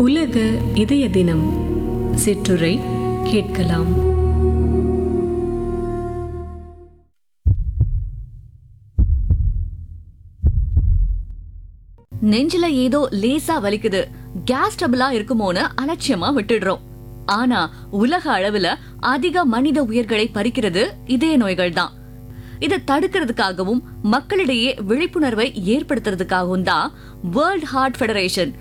உலக இதய தினம் சிற்றுரை கேட்கலாம் நெஞ்சில ஏதோ லேசா வலிக்குது கேஸ் ட்ரபிளா இருக்குமோன்னு அலட்சியமா விட்டுடுறோம் ஆனா உலக அளவுல அதிக மனித உயிர்களை பறிக்கிறது இதய நோய்கள் தான் இதை தடுக்கிறதுக்காகவும் மக்களிடையே விழிப்புணர்வை ஏற்படுத்துறதுக்காகவும் தான் வேர்ல்ட் ஹார்ட் ஃபெடரேஷன்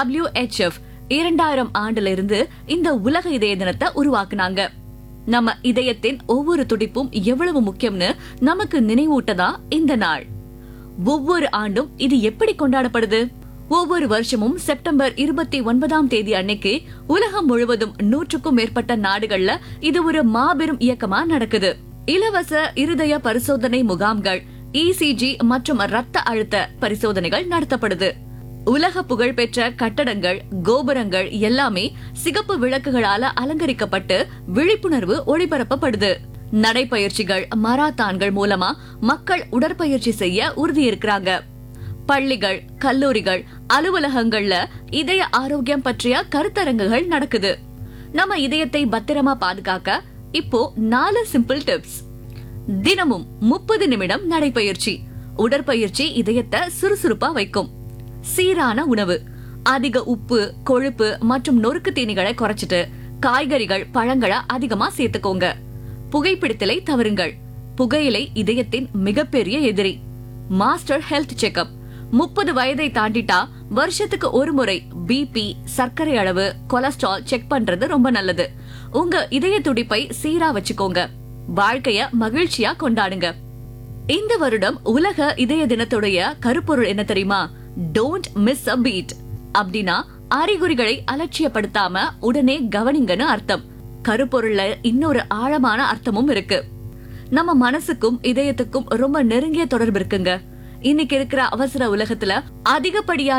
WHF இரண்டாயிரம் ஆண்டுல இருந்து இந்த உலக இதய தினத்தை உருவாக்குனாங்க நம்ம இதயத்தின் ஒவ்வொரு துடிப்பும் எவ்வளவு முக்கியம்னு நமக்கு நினைவூட்டதா இந்த நாள் ஒவ்வொரு ஆண்டும் இது எப்படி கொண்டாடப்படுது ஒவ்வொரு வருஷமும் செப்டம்பர் இருபத்தி ஒன்பதாம் தேதி அன்னைக்கு உலகம் முழுவதும் நூற்றுக்கும் மேற்பட்ட நாடுகள்ல இது ஒரு மாபெரும் இயக்கமா நடக்குது இலவச இருதய பரிசோதனை முகாம்கள் இசிஜி மற்றும் ரத்த அழுத்த பரிசோதனைகள் நடத்தப்படுது உலக புகழ்பெற்ற கட்டடங்கள் கோபுரங்கள் எல்லாமே சிகப்பு விளக்குகளால அலங்கரிக்கப்பட்டு விழிப்புணர்வு ஒளிபரப்பப்படுது நடைப்பயிற்சிகள் மராத்தான்கள் மூலமா மக்கள் உடற்பயிற்சி செய்ய உறுதி இருக்கிறாங்க பள்ளிகள் கல்லூரிகள் அலுவலகங்கள்ல இதய ஆரோக்கியம் பற்றிய கருத்தரங்குகள் நடக்குது நம்ம இதயத்தை பத்திரமா பாதுகாக்க இப்போ நாலு சிம்பிள் டிப்ஸ் தினமும் முப்பது நிமிடம் நடைப்பயிற்சி உடற்பயிற்சி இதயத்தை சுறுசுறுப்பா வைக்கும் சீரான உணவு அதிக உப்பு கொழுப்பு மற்றும் நொறுக்கு தீனிகளை குறைச்சிட்டு காய்கறிகள் பழங்களை அதிகமா சேர்த்துக்கோங்க புகைப்பிடித்தலை தவறுங்கள் புகையிலை இதயத்தின் மிகப்பெரிய எதிரி மாஸ்டர் ஹெல்த் செக்அப் முப்பது வயதை தாண்டிட்டா வருஷத்துக்கு ஒரு முறை பிபி சர்க்கரை அளவு கொலஸ்ட்ரால் செக் பண்றது ரொம்ப நல்லது உங்க இதய துடிப்பை சீரா வச்சுக்கோங்க வாழ்க்கைய மகிழ்ச்சியா கொண்டாடுங்க இந்த வருடம் உலக இதய தினத்துடைய கருப்பொருள் என்ன தெரியுமா டோன்ட் மிஸ் அ பீட் அப்படின்னா அறிகுறிகளை அலட்சியப்படுத்தாம உடனே கவனிங்கன்னு அர்த்தம் கருப்பொருள்ல இன்னொரு ஆழமான அர்த்தமும் இருக்கு நம்ம மனசுக்கும் இதயத்துக்கும் ரொம்ப நெருங்கிய தொடர்பு இருக்குங்க இன்னைக்கு இருக்கிற அவசர உலகத்துல அதிகப்படியான